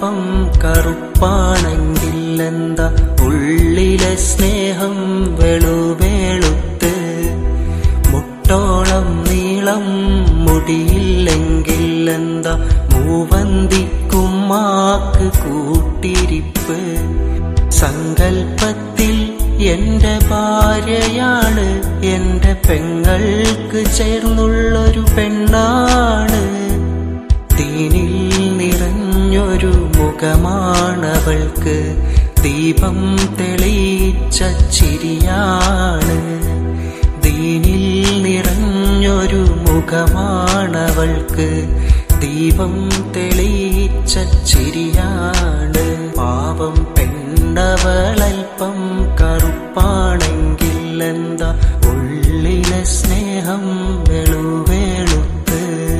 നിറവൽപ്പം കറുപ്പാണെങ്കിൽ എന്താ ഉള്ളിലെ സ്നേഹം വെളുവേളുത്ത് മുട്ടോളം നീളം മുടിയില്ലെങ്കിൽ എന്താ മൂവന്തിക്കുമാക്ക് കൂട്ടിരിപ്പ് സങ്കൽപ്പത്തിൽ എന്റെ ഭാര്യയാണ് എന്റെ പെങ്ങൾക്ക് ചേർന്നുള്ളൊരു പെണ്ണാണ് തീനിൽ നിറഞ്ഞൊരു മുഖമാണവൾക്ക് ദീപം തെളിയിച്ച ചിരിയാണ് ദീനിൽ നിറഞ്ഞൊരു മുഖമാണവൾക്ക് ദീപം തെളിയിച്ച ചിരിയാണ് പാവം പെണ്ണവളൽപ്പം കറുപ്പാണെങ്കിൽ എന്താ ഉള്ളിലെ സ്നേഹം വെളുവേളുത്ത്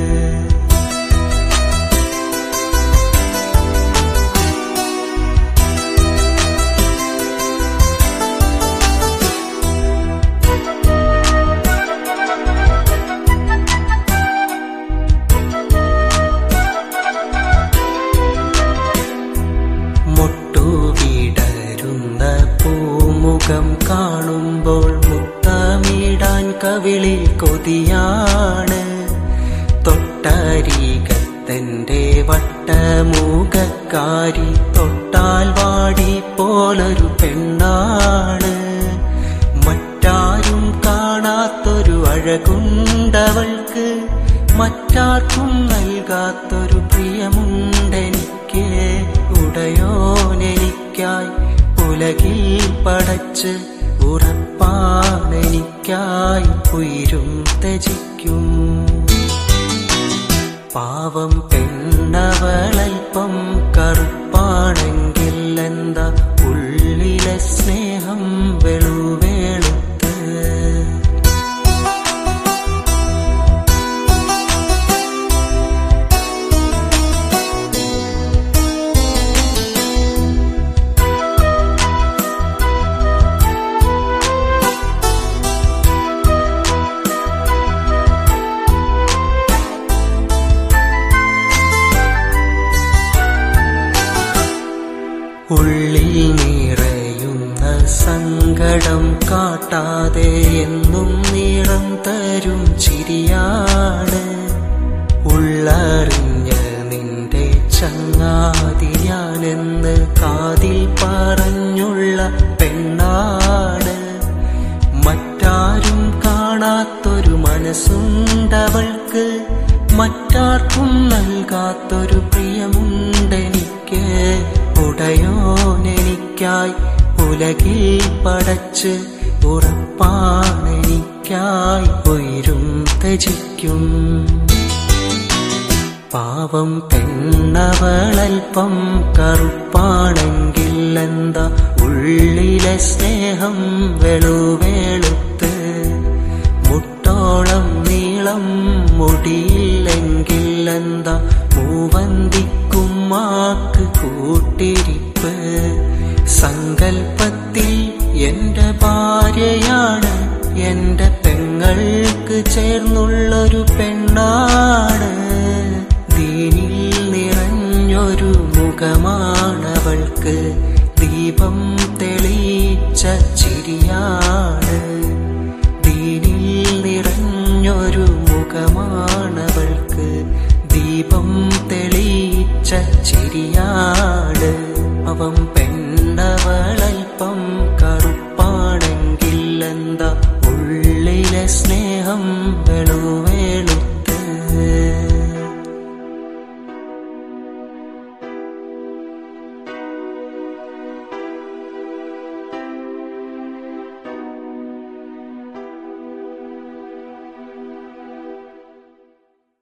മുട്ടുവിടരുന്ന പൂമുഖം കാണുമ്പോൾ മുത്തമിടാൻ കവിളിൽ കൊതിയാണ് തൊട്ടരികത്തന്റെ വട്ടമൂകക്കാരി തൊട്ടാൽ വാടി പോലൊരു പെണ്ണാണ് മറ്റാരും കാണാത്തൊരു അഴകുണ്ടവൾക്ക് മറ്റാർക്കും നൽകാത്തൊരു പ്രിയമുണ്ടെനിക്ക് ഉടയോനെനിക്കായി ഉലകിൽ പടച്ച് ഉറപ്പാണെനിക്കായി ഉയരും ത്യജിക്കും പാവം പെണ്ണവളൽപ്പം കറുപ്പാണെങ്കിൽ എന്താ ഉള്ളിലെ സ്നേഹം വെളുവേളുത്ത് ഉള്ളിൽ നിറയുന്ന സങ്കടം കാട്ടാതെ എന്നും നിറം തരും ചിരിയാണ് ഉള്ളറിഞ്ഞ നിന്റെ ചങ്ങാതി ഞാനെന്ന് കാതിൽ പറഞ്ഞുള്ള പെണ്ണാണ് മറ്റാരും കാണാത്തൊരു മനസ്സുണ്ടവൾക്ക് മറ്റാർക്കും നൽകാത്തൊരു പ്രിയമുണ്ടെനിക്ക് ഉടയോനെനിക്കായി ഉലകിൽ പടച്ച് ഉറപ്പാണെനിക്കായി ഉയരും ത്യജിക്കും പാവം പെണ്ണവളൽപ്പം കറുപ്പാണെങ്കിൽ എന്താ ഉള്ളിലെ സ്നേഹം വെളുവേളുത്ത് മുട്ടോളം നീളം മുടിയില്ലെങ്കിൽ എന്താ മൂവന്തിക്കുമാക്ക് കൂട്ടിരിപ്പ് സങ്കൽപ്പത്തിൽ എന്റെ ഭാര്യയാണ് എന്റെ പെങ്ങൾക്ക് ചേർന്നുള്ളൊരു പെണ്ണാണ് ദീനിൽ നിറഞ്ഞൊരു മുഖമാണവൾക്ക് ദീപം തെളിയിച്ച ചിരിയാണ് ദീനിൽ നിറഞ്ഞൊരു മുഖമാണവൾക്ക് ദീപം തെളിയിച്ച ചിരിയാണ്